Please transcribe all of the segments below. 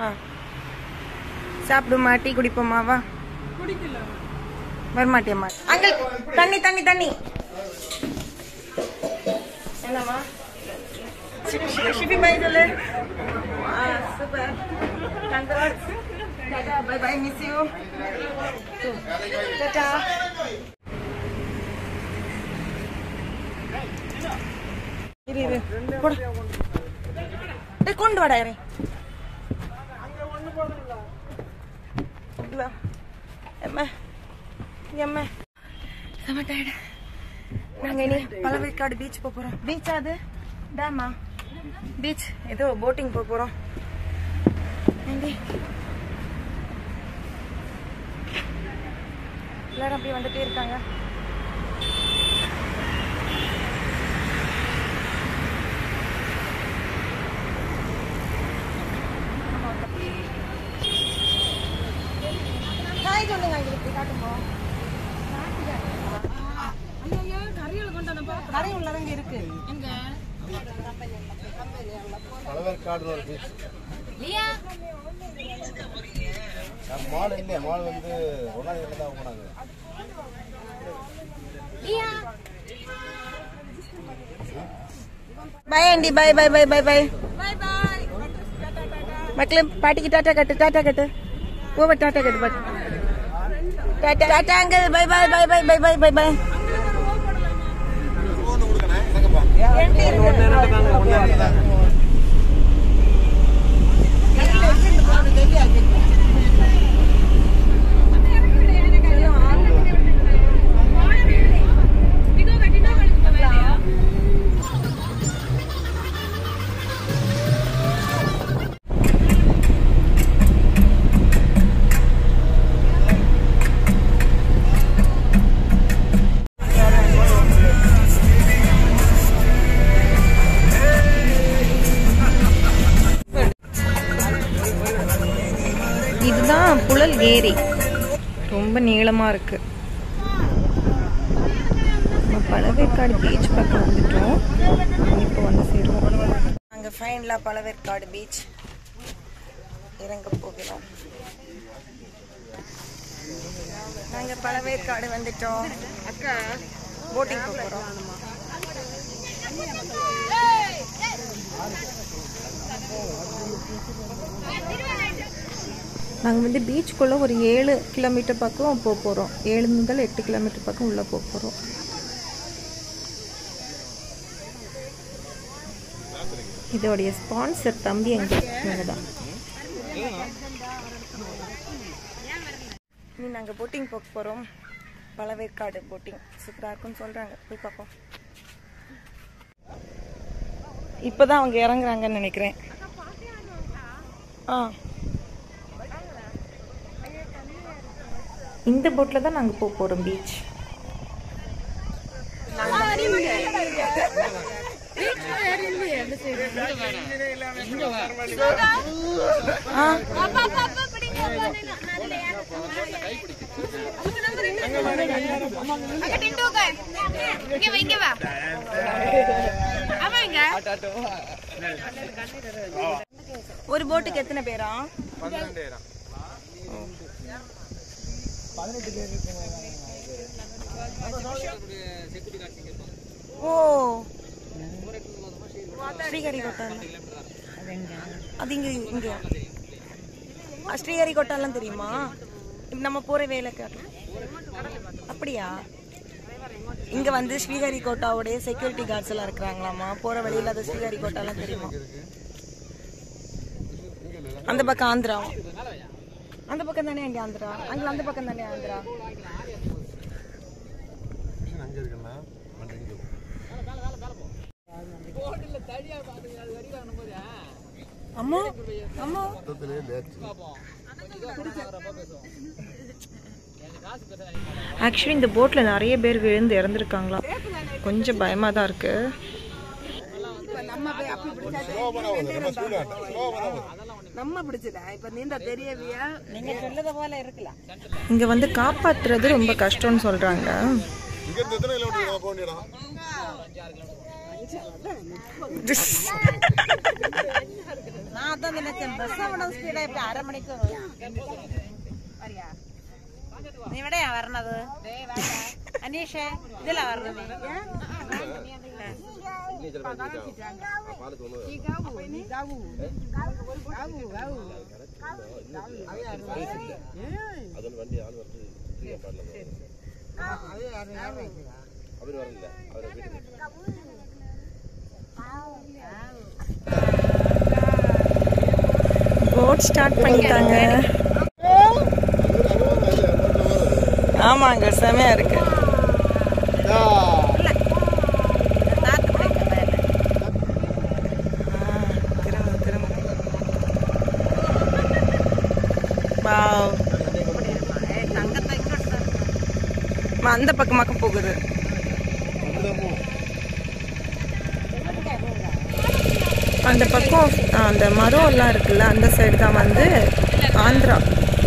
ஆ சாப்பிடுமா டீ குடிப்போமா வா குடிக்கல வரமாட்டியம்மா அங்கிள் தண்ணி தண்ணி தண்ணி என்னம்மா ஷிபி பாய் சொல்லு ஆ super congrats tata bye bye miss you tata இரு இரு போடு டேய் கொண்டு வாடா யாரே வா எம்மா எம்மா செம டயர்டு நாங்க இனி பழவேற்காடு பீச் போக போறோம் பீச் அது டேமா பீச் ஏதோ போட்டிங் போக போறோம் ஏண்டி எல்லாரும் அப்படியே வந்துட்டே இருக்காங்க ஹாய் சொல்லுங்க எங்களுக்கு காட்டுங்க ஐயோ கறியில கொண்டு வந்து கரை உள்ளதங்க இருக்கு எங்க பழவேற்காடு ஒரு பீச் மால் இல்லை மால் வந்து ஒன்றாம் தேதி தான் போனாங்க பாய் ஆண்டி பாய் பாய் பாய் பாய் பாய் மக்களே பாட்டிக்கு டாட்டா கட்டு டாட்டா கட்டு ஓவர் டாட்டா கட்டு பாட்டு tata tata uncle bye bye bye bye bye bye bye bye இதுதான் புழல் ஏரி ரொம்ப நீளமா இருக்கு நம்ம பழவேற்காடு பீச் பக்கம் வந்துட்டோம் இப்போ வந்து சேருவோம் நாங்கள் ஃபைனலாக பழவேற்காடு பீச் இறங்க போகிறோம் நாங்கள் பழவேற்காடு வந்துட்டோம் அக்கா போட்டிங் போகிறோம் நாங்கள் வந்து பீச்சுக்குள்ளே ஒரு ஏழு கிலோமீட்டர் பக்கம் போக போகிறோம் ஏழு முதல் எட்டு கிலோமீட்டர் பக்கம் உள்ளே போக போகிறோம் இதோடைய ஸ்பான்சர் தம்பி எங்க இவங்க தான் இனி நாங்கள் போட்டிங் போக போகிறோம் பழவேற்காடு போட்டிங் சூப்பராக இருக்கும்னு சொல்கிறாங்க போய் பார்ப்போம் இப்போ தான் அவங்க இறங்குறாங்கன்னு நினைக்கிறேன் ஆ இந்த போட்டில் தான் நாங்கள் போக போகிறோம் பீச் ஒரு போட்டுக்கு எத்தனை பேரா ஓ ஸ்ரீஹரிகோட்டா அது இங்க இங்க அஹ், ஸ்ரீஹரிகோட்டாலாம் தெரியுமா இப்ப நம்ம போற வேலைக்காட்டு அப்படியா இங்க வந்து ஸ்ரீஹரிகோட்டாவுடைய செக்யூரிட்டி கார்ட்ஸ் எல்லாம் இருக்கிறாங்களாமா போற வழியில அது ஸ்ரீஹரிகோட்டாலாம் தெரியுமா அந்த பக்கம் ஆந்திரா அந்த பக்கம் தானே அங்கே ஆந்திரா அங்கே அந்த பக்கம் தானே ஆந்திரா அங்கே இருக்குண்ணா அம்மா அம்மா மொத்தத்திலே லேட் ஆக்சுவலி இந்த போட்டில் நிறைய பேர் விழுந்து இறந்துருக்காங்களா கொஞ்சம் பயமாக தான் இருக்கு நம்ம பிடிச்சல இப்ப நீண்ட தெரியவியா நீங்க சொல்லுத போல இருக்கலாம் இங்கே வந்து காப்பாத்துறது ரொம்ப கஷ்டம்னு சொல்கிறாங்க இங்கே இருந்து எத்தனை கிலோமீட்டர் போக வேண்டியடா நான் அதான் நினைச்சேன் பஸ் விட ஸ்பீடா இப்ப அரை மணிக்கு வரியா നീ എവിടെയാ വരണത് അനീഷേ ഇതിലാ വരണത് அதில் வண்டி ஆள் வந்து ஃப்ரீயாக பாடல அவர் வரல அவர் வீட்டுக்கு போட் ஸ்டார்ட் பண்ணிட்டாங்க ஆமாங்க செமையா இருக்கு കാത്ത് പിടിക്കുന്ന മേലെ. திரும்ப திரும்ப வாவ் ഏയ് തങ്കത്തെ ഇങ്ങോട്ട് തരണം. அம்மா, அந்த பக்கமாக்க போகுது அந்த பக்கம் ஆ, அந்த மரம் எல்லாம் இருக்குல்ல அந்த சைடு தான் வந்து ஆந்திரா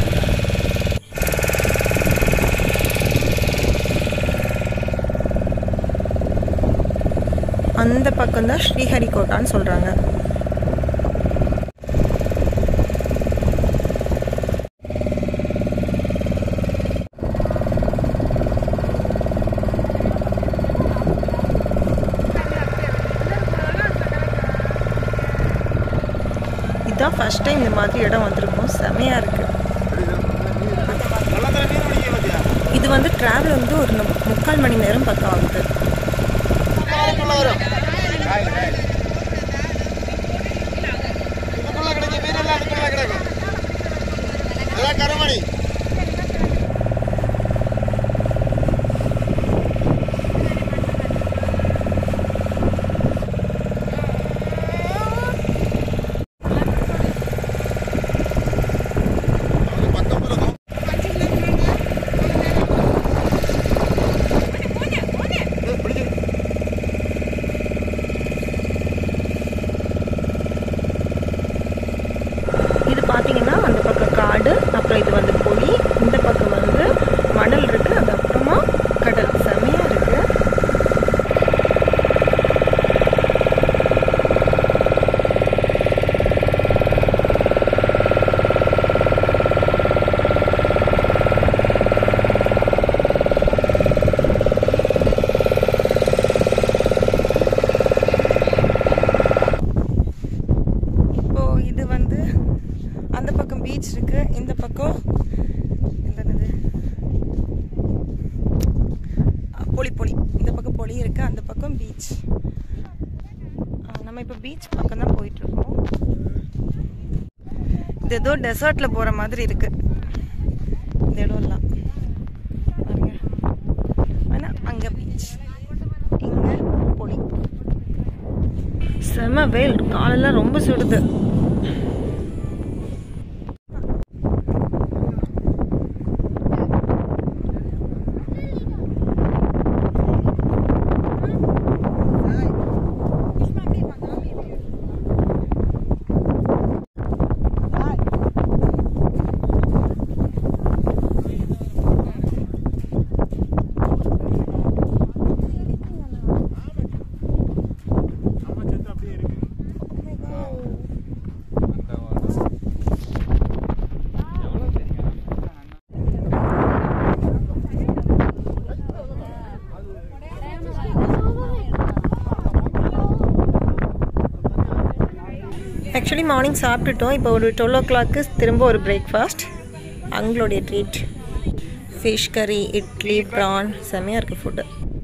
அந்த பக்கம் தான் ஸ்ரீஹரிகோட்டான்னு சொல்றாங்க இதான் ஃபர்ஸ்ட் டைம் இந்த மாதிரி இடம் வந்திருக்கும் செமையா இருக்கு இது வந்து டிராவல் வந்து ஒரு நு- முக்கால் மணி நேரம் பக்கம் ஆகுது கரமணி இது பார்த்தீங்கன்னா அந்த பக்கம் காடு அப்புறம் இது வந்து பொலி இந்த பக்கம் வந்து மணல் இருக்கு அது அப்புறமா கடல் செமையா இருக்கு இப்போ இது வந்து அந்த பக்கம் பீச் இருக்கு இந்த பக்கம் என்னது அ, பொலி பொலி இந்த பக்கம் பொலி இருக்கு அந்த பக்கம் பீச் நம்ம இப்போ பீச் பக்கம் தான் போயிட்டு இருக்கோம் இது ஏதோ டெசர்ட்ல போற மாதிரி இருக்கு இந்த இடம்லாம் பாருங்க ஆனா அங்க பீச் இங்க பொலி செம வெயில் காலெல்லாம் ரொம்ப சுடுது ஆக்சுவலி மார்னிங் சாப்பிட்டுட்டோம் இப்போ ஒரு டுவெல் ஓ கிளாக்கு திரும்ப ஒரு பிரேக்ஃபாஸ்ட் அவங்களுடைய ட்ரீட் ஃபிஷ் கறி இட்லி ப்ரான் செம்மையாக இருக்குது ஃபுட்டு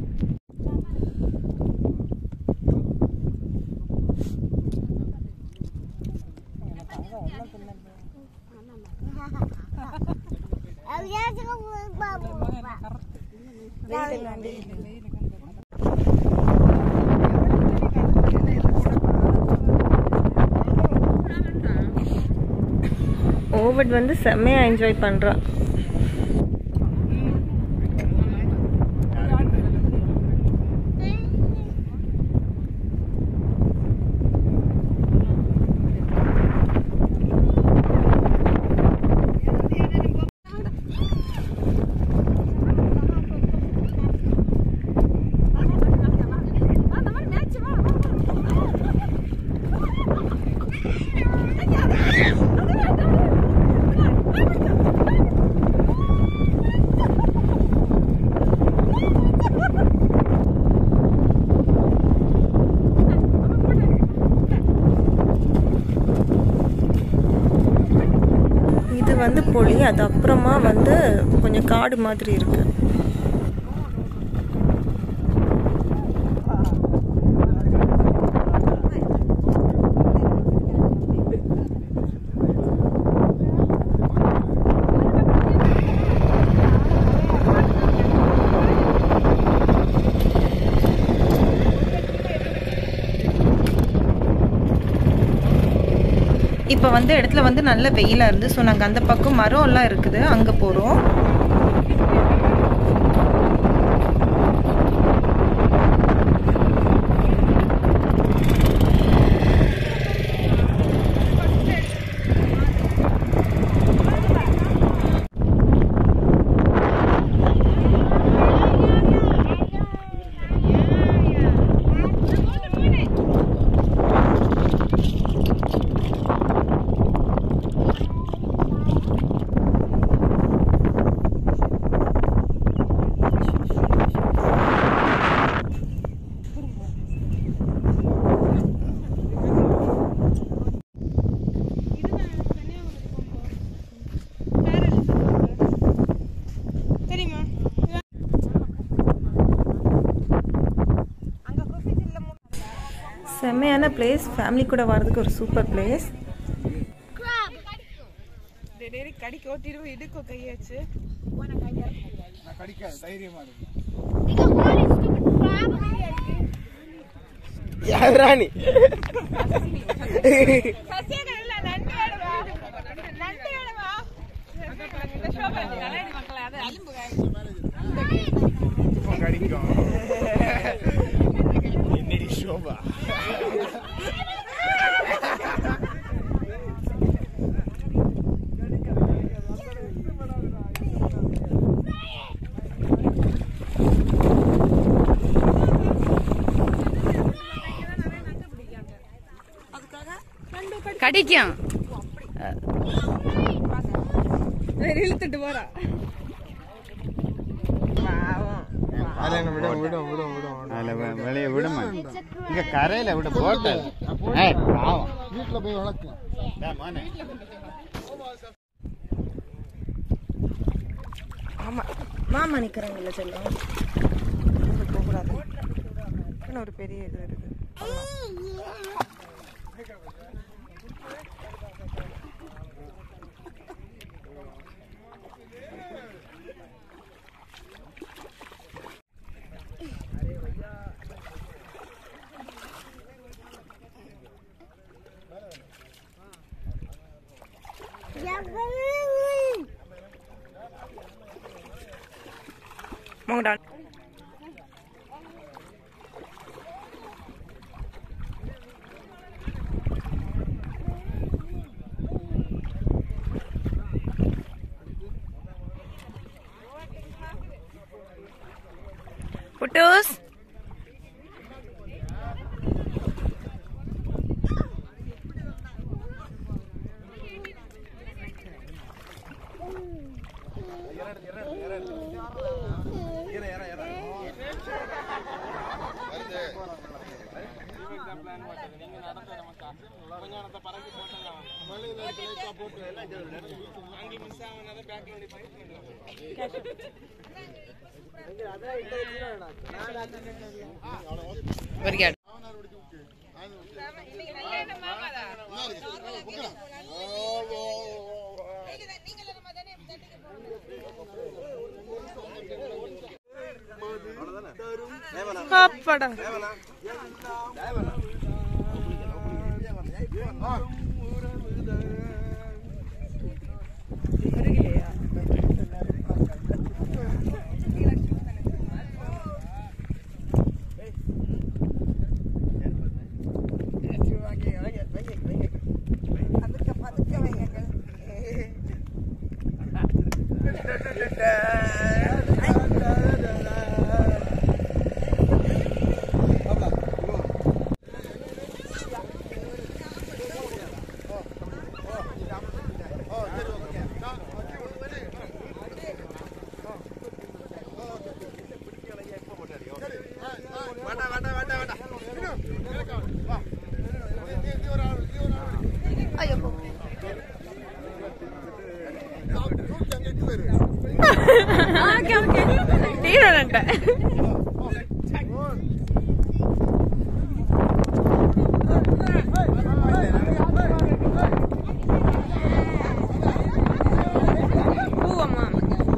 ஓவட் வந்து செம்மையாக என்ஜாய் பண்ணுறான் வந்து பொழி அது அப்புறமா வந்து கொஞ்சம் காடு மாதிரி இருக்கு இப்போ வந்து இடத்துல வந்து நல்ல வெயிலாக இருந்து ஸோ நாங்கள் அந்த பக்கம் மரம் எல்லாம் இருக்குது அங்கே போகிறோம் செம்மையான பிளேஸ் ஃபேமிலி கூட வர்றதுக்கு ஒரு சூப்பர் பிளேஸ் கடிக்க ஓட்டிடுவோம் இடுக்கோ கையாச்சு நான் கடிக்காது தைரியமா இருக்கு யாராணி கடிக்கும் என்னடி சோபா கடிக்கும் இழுத்துட்டு போறா விடும் விடும் விடும் விடும் அதில் வெளியே விடுமா இங்க கரையில விட போட்டல் ஏய் பாவம் வீட்டுல போய் வளர்க்கலாம் டேய் மோனே ஆமாம் மாமா நிற்கிறாங்கல்ல செல்லம் அங்க போகக்கூடாது இன்னும் ஒரு பெரிய இது இருக்குது மோங்கடான் புட்டூஸ் வரிகாடு அப்பாடா விட்டேன் பூவம்மா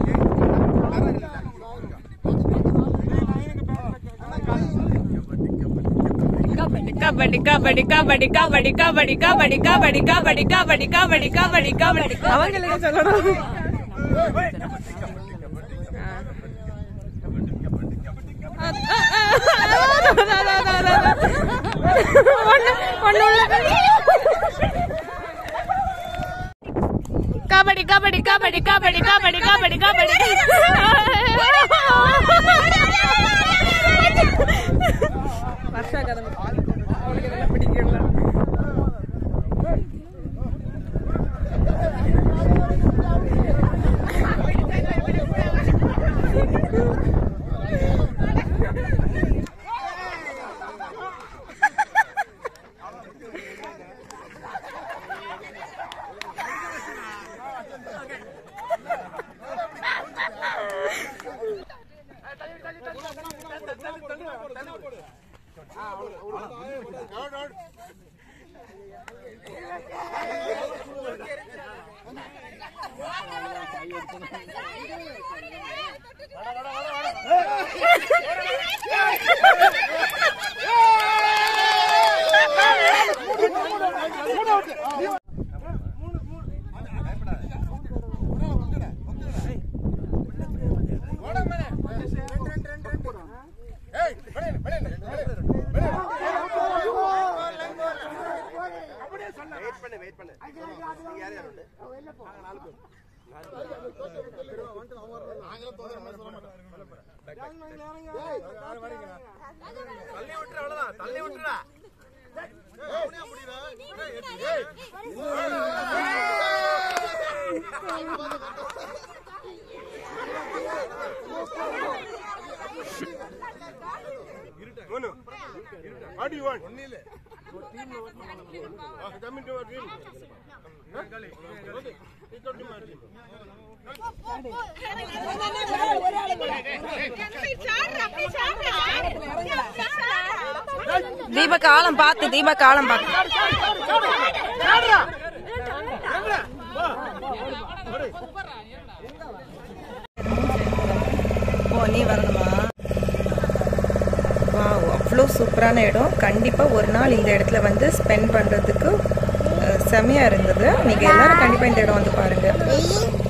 கபடி கபடி கபடி கபடி கபடி கபடி கபடி கபடி கபடி கபடி கபடி கபடி கபடி அவங்களுக்கு சொல்லணும் கபடி கபடி கபடி கபடி கபடி கபடி கபடி வருஷா கதை அவளுக்கு இதெல்லாம் பிடிக்கல What do you want? Uh, come into our team. Huh? Okay. He come to my team. தீப காலம் பார்த்து தீப காலம் பார்த்து ஓ நீ வரணுமா வாவ் அவ்வளோ சூப்பரான இடம் கண்டிப்பாக ஒரு நாள் இந்த இடத்துல வந்து ஸ்பெண்ட் பண்ணுறதுக்கு செமையாக இருந்தது நீங்கள் எல்லாரும் கண்டிப்பாக இந்த இடம் வந்து பாருங்கள்